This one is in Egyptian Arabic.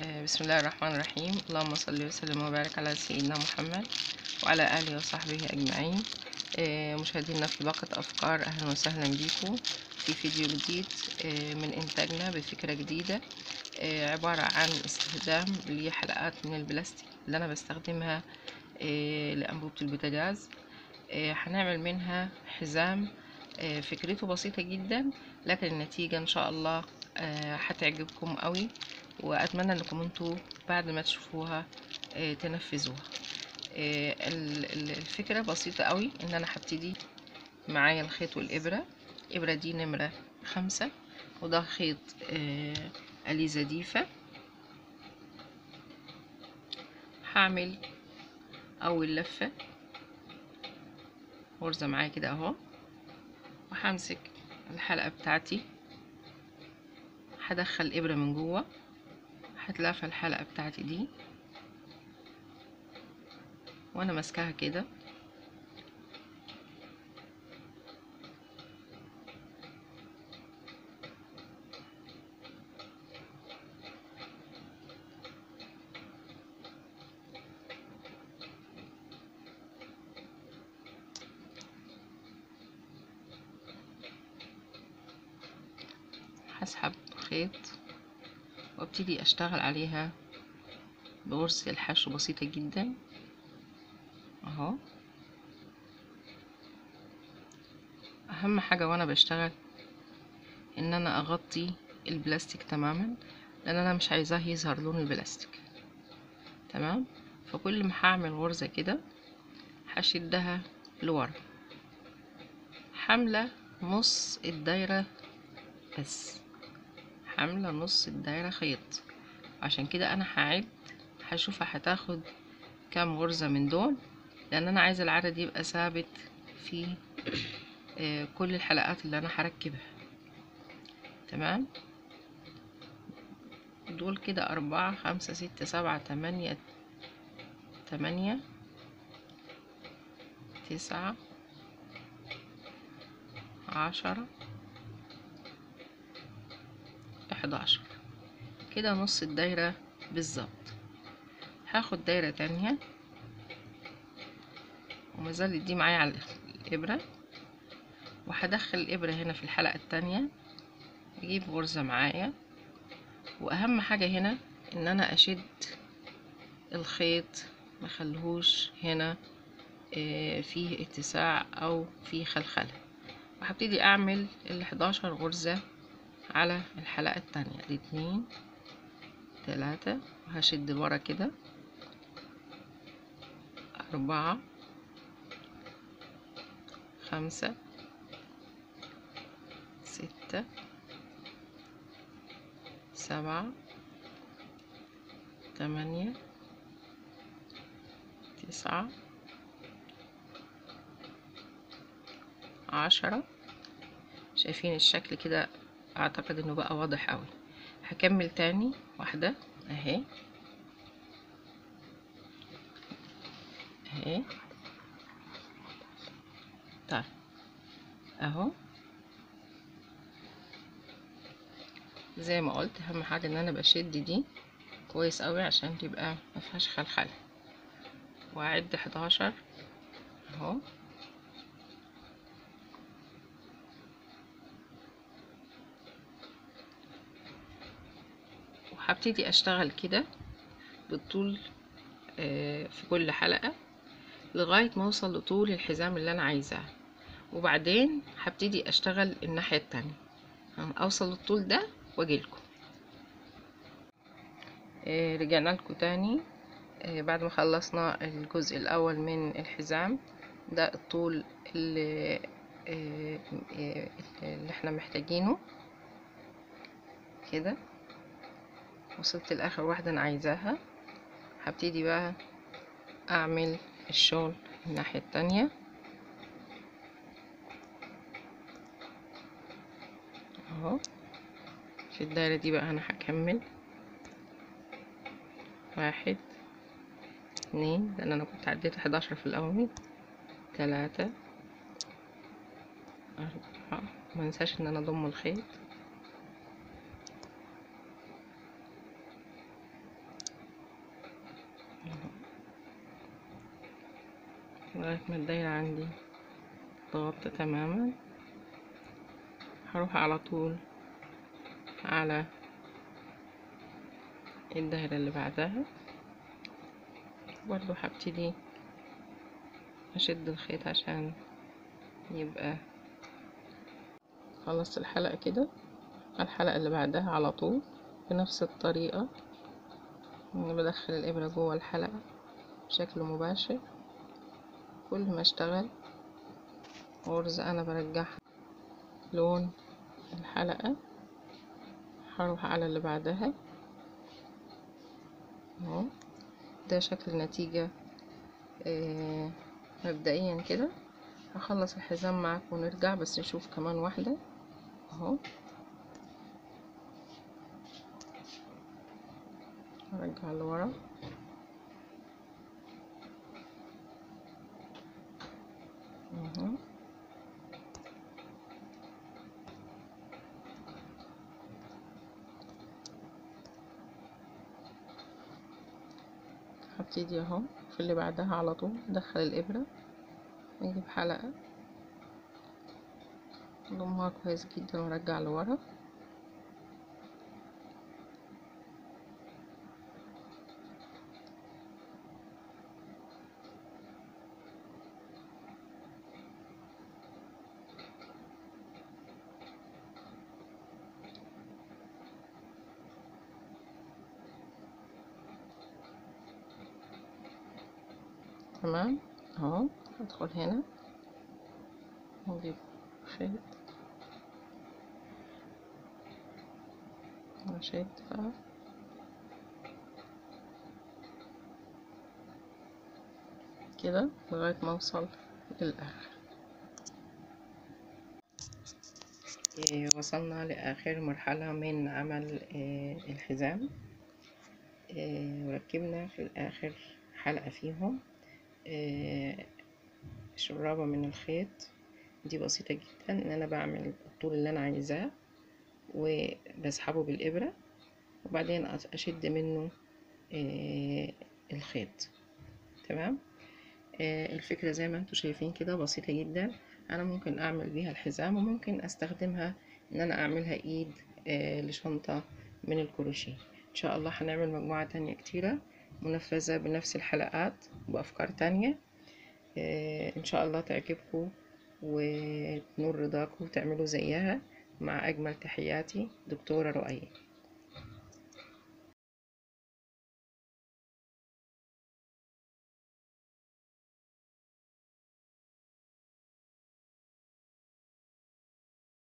آه، بسم الله الرحمن الرحيم اللهم صل وسلم وبارك على سيدنا محمد وعلى آله وصحبه أجمعين آه، مشاهدينا في باقة أفكار أهلا وسهلا بيكم في فيديو جديد آه، من إنتاجنا بفكرة جديدة آه، عبارة عن استخدام لحلقات من البلاستيك اللي أنا بستخدمها آه، لأنبوبة البوتاجاز آه، هنعمل منها حزام آه، فكرته بسيطة جدا لكن النتيجة إن شاء الله آه، هتعجبكم قوي وأتمنى إنكم انتوا بعد ما تشوفوها آه، تنفذوها آه، ال- ال- الفكرة بسيطة قوي إن أنا هبتدي معايا الخيط والإبرة الإبرة دي نمرة خمسة وده خيط آه، أليزا ديفا هعمل أول لفة غرزة معايا كده أهو وهمسك الحلقة بتاعتي هدخل الإبرة من جوه هتلف الحلقة بتاعتي دي وانا ماسكاها كده هسحب خيط وابتدي اشتغل عليها بغرزة الحشو بسيطة جدا اهو اهم حاجة وانا بشتغل ان انا اغطي البلاستيك تماما لان انا مش عايزاه يظهر لون البلاستيك تمام فكل ما هعمل غرزة كده هشدها لورا حاملة نص الدايرة بس حاملة نص الدايرة خيط عشان كده انا هعد هشوف هتاخد كام غرزة من دول لان انا عايزة العدد يبقى ثابت في آه، كل الحلقات اللي انا هركبها تمام دول كده أربعة خمسة ستة سبعة تمانية تمانية تسعة عشرة إحداشر كده نص الدايرة بالظبط هاخد دايرة تانية ومازالت دي معايا على الإبرة وهدخل الإبرة هنا في الحلقة التانية أجيب غرزة معايا وأهم حاجة هنا إن أنا أشد الخيط مخليهوش هنا آه، فيه اتساع أو فيه خلخلة وهبتدي أعمل الحداشر غرزة على الحلقة التانية دي اتنين تلاتة وهشد لورا كده أربعة خمسة ستة سبعة تمانية تسعة عشرة شايفين الشكل كده اعتقد انه بقى واضح قوي هكمل تاني واحدة اهي اهي طيب اهو زي ما قلت اهم حاجة ان انا بشد دي كويس قوي عشان تبقى مفيهاش خلخلة واعد حداشر اهو وهبتدي اشتغل كده بالطول آه، في كل حلقة لغاية ما اوصل لطول الحزام اللي انا عايزاه وبعدين هبتدي اشتغل الناحية التانية يعني اوصل للطول ده واجيلكم آه، رجعنا لكم تاني آه، بعد ما خلصنا الجزء الاول من الحزام ده الطول اللي, آه، آه، اللي احنا محتاجينه كده وصلت لاخر واحدة انا عايزاها هبتدي بقى اعمل الشغل الناحية التانية اهو في الدايرة دي بقى انا هكمل واحد اتنين لان انا كنت عديت حداشر في الاول تلاتة اربعة منساش ان انا اضم الخيط لغاية ما الدايرة عندي تغطي تماما هروح على طول على الدايرة اللي بعدها برضو هبتدي اشد الخيط عشان يبقى خلصت الحلقة كده الحلقة اللي بعدها على طول بنفس الطريقة اني بدخل الابرة جوه الحلقة بشكل مباشر كل ما اشتغل غرزة انا برجعها لون الحلقة هروح على اللي بعدها اهو ده شكل النتيجة آه مبدئيا كده هخلص الحزام معاك ونرجع بس نشوف كمان واحدة اهو ارجع لورا اهو هبتدي اهو في اللي بعدها على طول ادخل الابرة اجيب حلقة اضمها كويس جدا وارجع لورا تمام اهو هدخل هنا واجيب خيط واشد بقى كده لغاية ما اوصل للاخر إيه، وصلنا لاخر مرحلة من عمل إيه، الحزام إيه، وركبنا في الاخر حلقة فيهم آه، شرابة من الخيط دي بسيطة جدا ان انا بعمل الطول اللي انا عايزاه وبسحبه بالابرة وبعدين اشد منه آه، الخيط تمام آه، الفكرة زي ما انتوا شايفين كده بسيطة جدا انا ممكن اعمل بيها الحزام وممكن استخدمها ان انا اعملها ايد لشنطة من الكروشيه ان شاء الله هنعمل مجموعة تانية كتيرة منفذة بنفس الحلقات وبأفكار تانية إن شاء الله تعجبكم وتنور رضاكم وتعملوا زيها مع أجمل تحياتي دكتورة رؤية